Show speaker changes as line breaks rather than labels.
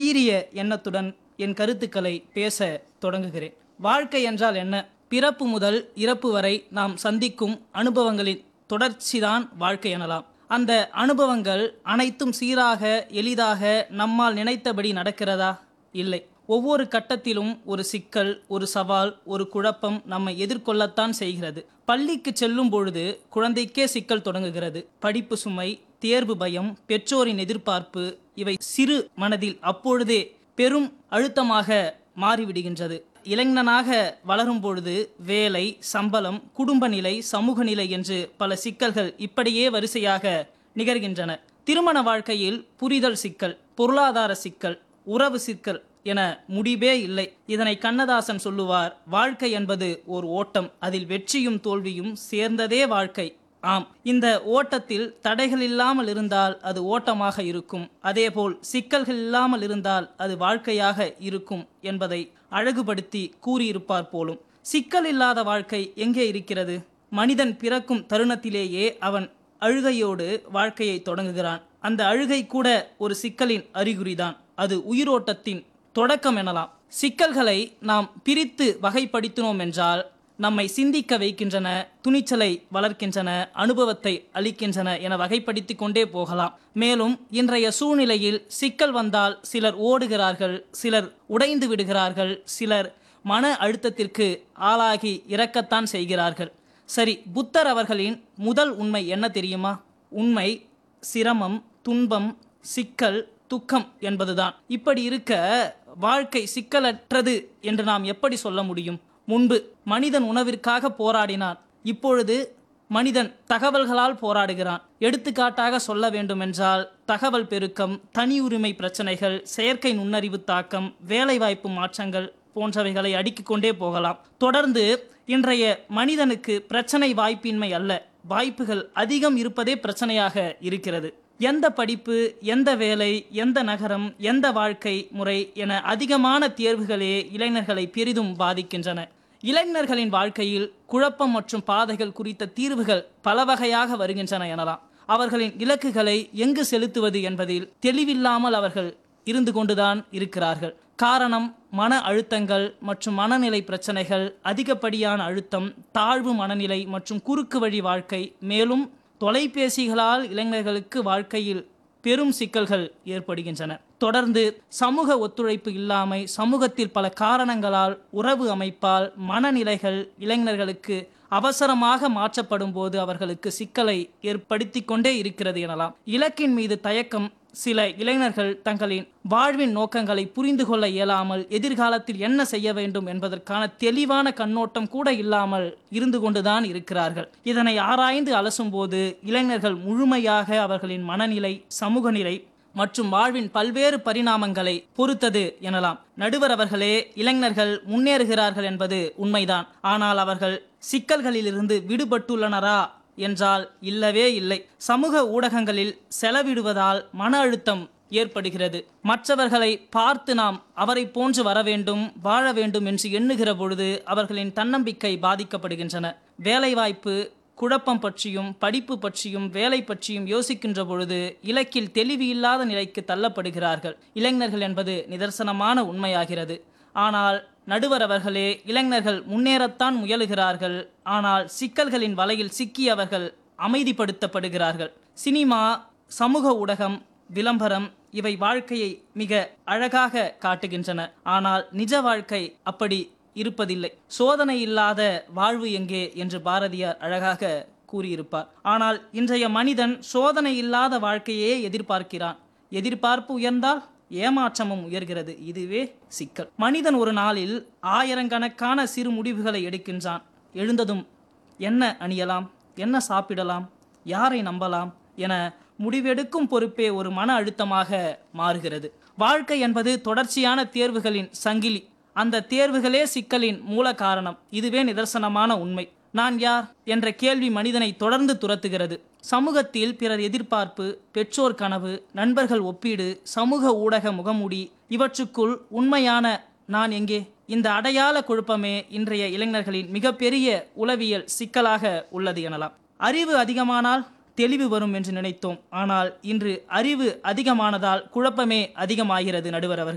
சீரிய எண்ணத்துடன் என் கருத்துக்களை பேச தொடங்குகிறேன் வாழ்க்கை என்றால் என்ன பிறப்பு முதல் இறப்பு வரை நாம் சந்திக்கும் அனுபவங்களின் தொடர்ச்சிதான் வாழ்க்கை எனலாம் அந்த அனுபவங்கள் அனைத்தும் சீராக எளிதாக நம்மால் நினைத்தபடி நடக்கிறதா இல்லை ஒவ்வொரு கட்டத்திலும் ஒரு சிக்கல் ஒரு சவால் ஒரு குழப்பம் நம்மை எதிர்கொள்ளத்தான் செய்கிறது பள்ளிக்கு செல்லும் பொழுது குழந்தைக்கே சிக்கல் தொடங்குகிறது படிப்பு சுமை தேர்வு பயம் பெற்றோரின் எதிர்பார்ப்பு இவை சிறு மனதில் அப்பொழுதே பெரும் அழுத்தமாக மாறிவிடுகின்றது இளைஞனாக வளரும் பொழுது வேலை சம்பளம் குடும்ப நிலை சமூக நிலை என்று பல சிக்கல்கள் இப்படியே வரிசையாக நிகழ்கின்றன திருமண வாழ்க்கையில் புரிதல் சிக்கல் பொருளாதார சிக்கல் உறவு சிக்கல் என முடிவே இல்லை இதனை கண்ணதாசன் சொல்லுவார் வாழ்க்கை என்பது ஒரு ஓட்டம் அதில் வெற்றியும் தோல்வியும் சேர்ந்ததே வாழ்க்கை ஆம் இந்த ஓட்டத்தில் தடைகள் இல்லாமல் இருந்தால் அது ஓட்டமாக இருக்கும் அதேபோல் சிக்கல்கள் இல்லாமல் இருந்தால் அது வாழ்க்கையாக இருக்கும் என்பதை அழகுபடுத்தி கூறியிருப்பார் போலும் சிக்கல் இல்லாத வாழ்க்கை எங்கே இருக்கிறது மனிதன் பிறக்கும் தருணத்திலேயே அவன் அழுகையோடு வாழ்க்கையை தொடங்குகிறான் அந்த அழுகை கூட ஒரு சிக்கலின் அறிகுறிதான் அது உயிரோட்டத்தின் தொடக்கம் எனலாம் சிக்கல்களை நாம் பிரித்து வகைப்படுத்தினோம் என்றால் நம்மை சிந்திக்க வைக்கின்றன துணிச்சலை வளர்க்கின்றன அனுபவத்தை அளிக்கின்றன என வகைப்படுத்தி கொண்டே போகலாம் மேலும் இன்றைய சூழ்நிலையில் சிக்கல் வந்தால் சிலர் ஓடுகிறார்கள் சிலர் உடைந்து விடுகிறார்கள் சிலர் மன அழுத்தத்திற்கு ஆளாகி இறக்கத்தான் செய்கிறார்கள் சரி புத்தர் அவர்களின் முதல் உண்மை என்ன தெரியுமா உண்மை சிரமம் துன்பம் சிக்கல் துக்கம் என்பதுதான் இப்படி இருக்க வாழ்க்கை சிக்கலற்றது என்று நாம் எப்படி சொல்ல முடியும் முன்பு மனிதன் உணவிற்காக போராடினான் இப்பொழுது மனிதன் தகவல்களால் போராடுகிறான் எடுத்துக்காட்டாக சொல்ல வேண்டுமென்றால் தகவல் பெருக்கம் தனி உரிமை பிரச்சனைகள் செயற்கை நுண்ணறிவு தாக்கம் வேலைவாய்ப்பு மாற்றங்கள் போன்றவைகளை அடுக்கிக் கொண்டே போகலாம் தொடர்ந்து இன்றைய மனிதனுக்கு பிரச்சனை வாய்ப்பின்மை அல்ல வாய்ப்புகள் அதிகம் இருப்பதே பிரச்சனையாக இருக்கிறது எந்த படிப்பு எந்த வேலை எந்த நகரம் எந்த வாழ்க்கை முறை என அதிகமான தேர்வுகளே இளைஞர்களை பெரிதும் பாதிக்கின்றன இளைஞர்களின் வாழ்க்கையில் குழப்பம் மற்றும் பாதைகள் குறித்த தீர்வுகள் பல வகையாக வருகின்றன எனலாம் அவர்களின் இலக்குகளை எங்கு செலுத்துவது என்பதில் தெளிவில்லாமல் அவர்கள் இருந்து கொண்டுதான் இருக்கிறார்கள் காரணம் மன அழுத்தங்கள் மற்றும் மனநிலை பிரச்சனைகள் அதிகப்படியான அழுத்தம் தாழ்வு மனநிலை மற்றும் குறுக்கு வழி வாழ்க்கை மேலும் தொலைபேசிகளால் இளைஞர்களுக்கு வாழ்க்கையில் பெரும் சிக்கல்கள் ஏற்படுகின்றன தொடர்ந்து சமூக ஒத்துழைப்பு இல்லாமை சமூகத்தில் பல காரணங்களால் உறவு அமைப்பால் மனநிலைகள் இளைஞர்களுக்கு அவசரமாக மாற்றப்படும் போது அவர்களுக்கு சிக்கலை ஏற்படுத்தி கொண்டே இருக்கிறது எனலாம் இலக்கின் மீது தயக்கம் சில இளைஞர்கள் தங்களின் வாழ்வின் நோக்கங்களை புரிந்து கொள்ள இயலாமல் எதிர்காலத்தில் என்ன செய்ய வேண்டும் என்பதற்கான தெளிவான கண்ணோட்டம் கூட இல்லாமல் இருந்து கொண்டுதான் இருக்கிறார்கள் இதனை ஆராய்ந்து அலசும்போது இளைஞர்கள் முழுமையாக அவர்களின் மனநிலை சமூக நிலை மற்றும் வாழ்வின் பல்வேறு பரிணாமங்களை பொறுத்தது எனலாம் நடுவர் அவர்களே இளைஞர்கள் முன்னேறுகிறார்கள் என்பது உண்மைதான் ஆனால் அவர்கள் சிக்கல்களிலிருந்து விடுபட்டுள்ளனரா என்றால் இல்லவே இல்லை சமூக ஊடகங்களில் செலவிடுவதால் மன அழுத்தம் ஏற்படுகிறது மற்றவர்களை பார்த்து நாம் அவரை போன்று வர வேண்டும் வாழ வேண்டும் என்று எண்ணுகிற பொழுது அவர்களின் தன்னம்பிக்கை பாதிக்கப்படுகின்றன வேலைவாய்ப்பு குழப்பம் பற்றியும் படிப்பு பற்றியும் வேலை பற்றியும் யோசிக்கின்ற பொழுது இலக்கில் தெளிவு இல்லாத நிலைக்கு தள்ளப்படுகிறார்கள் இளைஞர்கள் என்பது நிதர்சனமான உண்மையாகிறது ஆனால் நடுவர் அவர்களே இளைஞர்கள் முன்னேறத்தான் முயலுகிறார்கள் ஆனால் சிக்கல்களின் வலையில் சிக்கி அவர்கள் அமைதிப்படுத்தப்படுகிறார்கள் சினிமா சமூக ஊடகம் விளம்பரம் இவை வாழ்க்கையை மிக அழகாக காட்டுகின்றன ஆனால் நிஜ வாழ்க்கை அப்படி இருப்பதில்லை சோதனை இல்லாத வாழ்வு எங்கே என்று பாரதியார் அழகாக கூறியிருப்பார் ஆனால் இன்றைய மனிதன் சோதனை இல்லாத வாழ்க்கையே எதிர்பார்க்கிறான் எதிர்பார்ப்பு உயர்ந்தால் ஏமாற்றமும் உயர்கிறது இதுவே சிக்கல் மனிதன் ஒரு நாளில் ஆயிரக்கணக்கான சிறு முடிவுகளை எடுக்கின்றான் எழுந்ததும் என்ன அணியலாம் என்ன சாப்பிடலாம் யாரை நம்பலாம் என முடிவெடுக்கும் பொறுப்பே ஒரு மன அழுத்தமாக மாறுகிறது வாழ்க்கை என்பது தொடர்ச்சியான தேர்வுகளின் சங்கிலி அந்த தேர்வுகளே சிக்கலின் மூல காரணம் இதுவே நிதர்சனமான உண்மை நான் யார் என்ற கேள்வி மனிதனை தொடர்ந்து துரத்துகிறது சமூகத்தில் பிறர் எதிர்பார்ப்பு பெற்றோர் கனவு நண்பர்கள் ஒப்பீடு சமூக ஊடக முகமூடி இவற்றுக்குள் உண்மையான நான் எங்கே இந்த அடையாள குழப்பமே இன்றைய இளைஞர்களின் மிகப்பெரிய உளவியல் சிக்கலாக உள்ளது எனலாம் அறிவு அதிகமானால் தெளிவு வரும் என்று நினைத்தோம் ஆனால் இன்று அறிவு அதிகமானதால் குழப்பமே அதிகமாகிறது நடுவர் அவர்களே